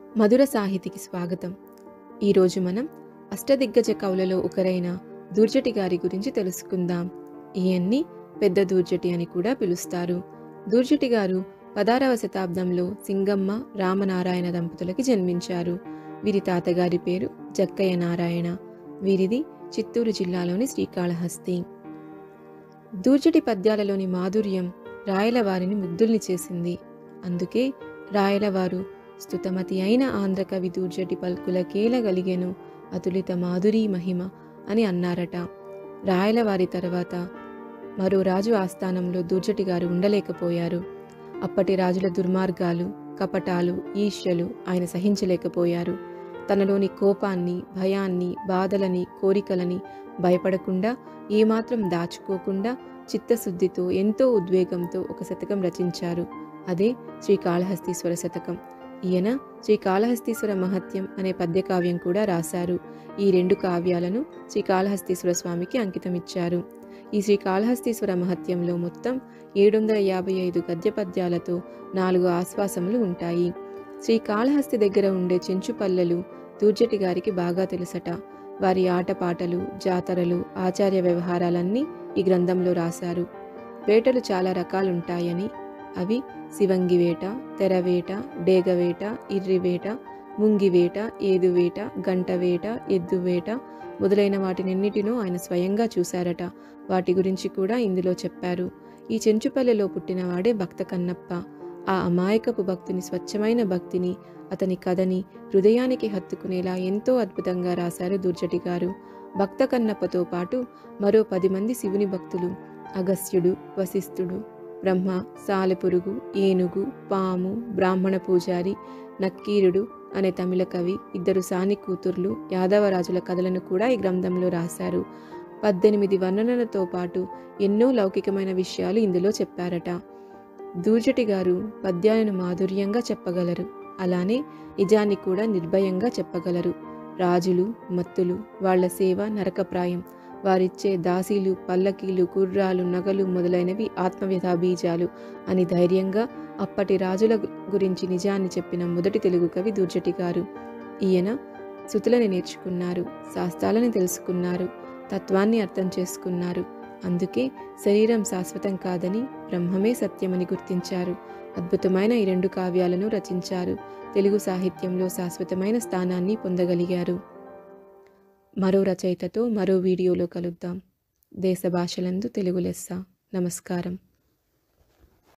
మధుర సాహితికి స్వాగతం ఈరోజు మనం అష్టదిగ్గజ కవులలో ఒకరైన దూర్జటి గారి గురించి తెలుసుకుందాం ఈయన్ని పెద్ద దూర్జటి అని కూడా పిలుస్తారు దూర్జటి గారు పదారవ శతాబ్దంలో సింగమ్మ రామనారాయణ దంపతులకి జన్మించారు వీరి తాతగారి పేరు జక్కయ్య నారాయణ వీరిది చిత్తూరు జిల్లాలోని శ్రీకాళహస్తి దూర్జటి పద్యాలలోని మాధుర్యం రాయలవారిని ముగ్ధుల్ని చేసింది అందుకే రాయలవారు స్తుతమతి అయిన ఆంధ్ర కవి దూర్జటి పల్కులకేల గలిగెను అతులిత మాధురీ మహిమ అని అన్నారట రాయలవారి తర్వాత మరో రాజు ఆస్థానంలో దూర్జటి గారు ఉండలేకపోయారు అప్పటి రాజుల దుర్మార్గాలు కపటాలు ఈర్ష్యలు ఆయన సహించలేకపోయారు తనలోని కోపాన్ని భయాన్ని బాధలని కోరికలని భయపడకుండా ఏమాత్రం దాచుకోకుండా చిత్తశుద్ధితో ఎంతో ఉద్వేగంతో ఒక శతకం రచించారు అదే శ్రీకాళహస్తీశ్వర శతకం ఈయన శ్రీకాళహస్తీశ్వర మహత్యం అనే పద్యకావ్యం కూడా రాశారు ఈ రెండు కావ్యాలను శ్రీకాళహస్తీశ్వర స్వామికి అంకితమిచ్చారు ఈ శ్రీకాళహస్తీశ్వర మహత్యంలో మొత్తం ఏడు వందల యాభై ఐదు గద్య పద్యాలతో నాలుగు ఆశ్వాసములు ఉంటాయి శ్రీకాళహస్తి దగ్గర ఉండే చెంచుపల్లెలు దూర్జటి గారికి బాగా తెలుసట వారి ఆటపాటలు జాతరలు ఆచార్య వ్యవహారాలన్నీ ఈ గ్రంథంలో రాశారు వేటలు చాలా రకాలుంటాయని అవి శివంగివేట తెరవేట డేగవేట ఇర్రివేట ముంగివేట ఏదువేట గంటవేట ఎద్దువేట మొదలైన వాటినెన్నిటినో ఆయన స్వయంగా చూశారట వాటి గురించి కూడా ఇందులో చెప్పారు ఈ చెంచుపల్లెలో పుట్టినవాడే భక్త కన్నప్ప ఆ అమాయకపు భక్తుని స్వచ్ఛమైన భక్తిని అతని కథని హృదయానికి హత్తుకునేలా ఎంతో అద్భుతంగా రాశారు దుర్జటి గారు భక్త కన్నప్పతో పాటు మరో పది మంది శివుని భక్తులు అగస్త్యుడు వశిష్ఠుడు బ్రహ్మ సాలెపురుగు ఏనుగు పాము బ్రాహ్మణ పూజారి నక్కీరుడు అనే తమిళ కవి ఇద్దరు సాని కూతుర్లు యాదవరాజుల కథలను కూడా ఈ గ్రంథంలో రాశారు పద్దెనిమిది వర్ణనలతో పాటు ఎన్నో లౌకికమైన విషయాలు ఇందులో చెప్పారట దూర్జటి గారు పద్యాలను మాధుర్యంగా చెప్పగలరు అలానే నిజాన్ని కూడా నిర్భయంగా చెప్పగలరు రాజులు మత్తులు వాళ్ల సేవ నరకప్రాయం వారిచ్చే దాసీలు పల్లకీలు గుర్రాలు నగలు మొదలైనవి ఆత్మవ్యథా బీజాలు అని ధైర్యంగా అప్పటి రాజుల గురించి నిజాన్ని చెప్పిన మొదటి తెలుగు కవి దూర్జటి గారు ఈయన శృతులని నేర్చుకున్నారు శాస్త్రాలని తెలుసుకున్నారు తత్వాన్ని అర్థం చేసుకున్నారు అందుకే శరీరం శాశ్వతం కాదని బ్రహ్మమే సత్యమని గుర్తించారు అద్భుతమైన ఈ రెండు కావ్యాలను రచించారు తెలుగు సాహిత్యంలో శాశ్వతమైన స్థానాన్ని పొందగలిగారు మరో రచయితతో మరో వీడియోలో కలుద్దాం దేశ భాషలందు తెలుగు లెస్స నమస్కారం